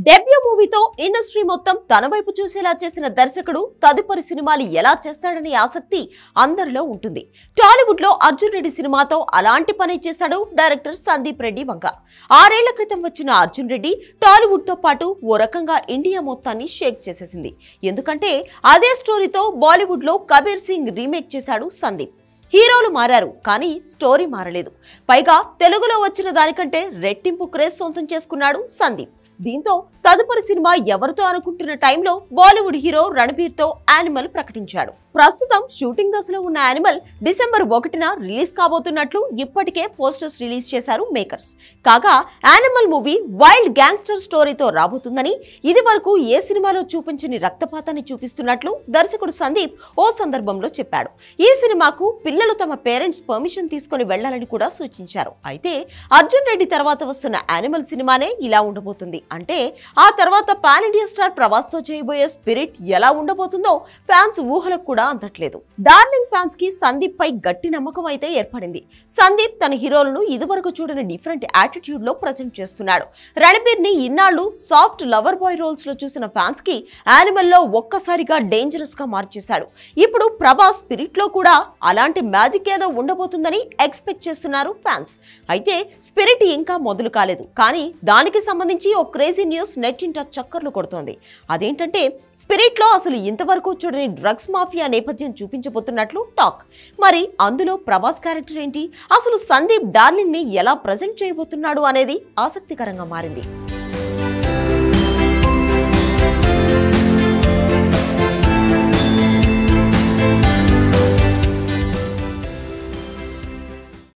debut మూవీతో industry మొత్తం తన వైపు చూసేలా చేసిన దర్శకుడు తదుపరి సినిమాలు ఎలా చేస్తాడనే ఆసక్తి అందరిలో ఉంటుంది టాలీవుడ్ లో అర్జున్ రెడ్డి సినిమాతో అలాంటి పని చేశాడు డైరెక్టర్ సందీప్ రెడ్డి వంగ ఆరేళ్ల క్రితం వచ్చిన అర్జున్ రెడ్డి టాలీవుడ్ తో పాటు ఓ రకంగా ఇండియా మొత్తాన్ని షేక్ చేసేసింది ఎందుకంటే అదే స్టోరీతో బాలీవుడ్ లో కబీర్ సింగ్ రీమేక్ చేశాడు సందీప్ హీరోలు మారారు కానీ స్టోరీ మారలేదు పైగా తెలుగులో వచ్చిన దానికంటే రెట్టింపు క్రేజ్ సొంతం చేసుకున్నాడు సందీప్ దీంతో తదుపరి సినిమా ఎవరితో అనుకుంటున్న టైంలో బాలీవుడ్ హీరో రణబీర్ తో యానిమల్ ప్రకటించాడు ప్రస్తుతం షూటింగ్ దశలో ఉన్న యానిమల్ డిసెంబర్ ఒకటిన రిలీజ్ కాబోతున్నట్లు ఇప్పటికే పోస్టర్స్ రిలీజ్ చేశారు మేకర్స్ కాగా యానిమల్ మూవీ వైల్డ్ గ్యాంగ్స్టర్ స్టోరీతో రాబోతుందని ఇది వరకు ఏ సినిమాలో చూపించని రక్తపాతాన్ని చూపిస్తున్నట్లు దర్శకుడు సందీప్ ఓ సందర్భంలో చెప్పాడు ఈ సినిమాకు పిల్లలు తమ పేరెంట్స్ పర్మిషన్ తీసుకొని వెళ్లాలని కూడా సూచించారు అయితే అర్జున్ రెడ్డి తర్వాత వస్తున్న యానిమల్ సినిమానే ఇలా ఉండబోతుంది అంటే ఆ తర్వాత పాన్ ఇండియా స్టార్ ప్రభాస్ తో చేయబోయే స్పిరిట్ ఎలా ఉండబోతుందో ఫ్యాన్స్ ఊహలకు కూడా అందట్లేదు డార్లింగ్ ఫ్యాన్స్ కి సందీప్ పై గట్టి నమ్మకం అయితే ఏర్పడింది సందీప్ తన హీరోలను ఇదివరకు చూడని డిఫరెంట్ యాటిట్యూడ్ లో ప్రజెంట్ చేస్తున్నాడు రణబీర్ ని ఇన్నాళ్లు సాఫ్ట్ లవర్ బాయ్ రోల్స్ లో చూసిన ఫ్యాన్స్ కి యానిమల్ లో ఒక్కసారిగా డేంజరస్ గా మార్చేశాడు ఇప్పుడు ప్రభాస్ స్పిరిట్ లో కూడా అలాంటి మ్యాజిక్ ఏదో ఉండబోతుందని ఎక్స్పెక్ట్ చేస్తున్నారు ఫ్యాన్స్ అయితే స్పిరిట్ ఇంకా మొదలు కాలేదు కానీ దానికి సంబంధించి ఓ క్రేజీ న్యూస్ నెట్టింట చక్కర్లు కొడుతోంది అదేంటంటే స్పిరిట్ లో అసలు ఇంతవరకు చూడని డ్రగ్స్ మాఫియా నేపథ్యం చూపించబోతున్నట్లు టాక్ మరి అందులో ప్రభాస్ క్యారెక్టర్ ఏంటి అసలు సందీప్ డార్లింగ్ ని ఎలా ప్రజెంట్ చేయబోతున్నాడు అనేది ఆసక్తికరంగా మారింది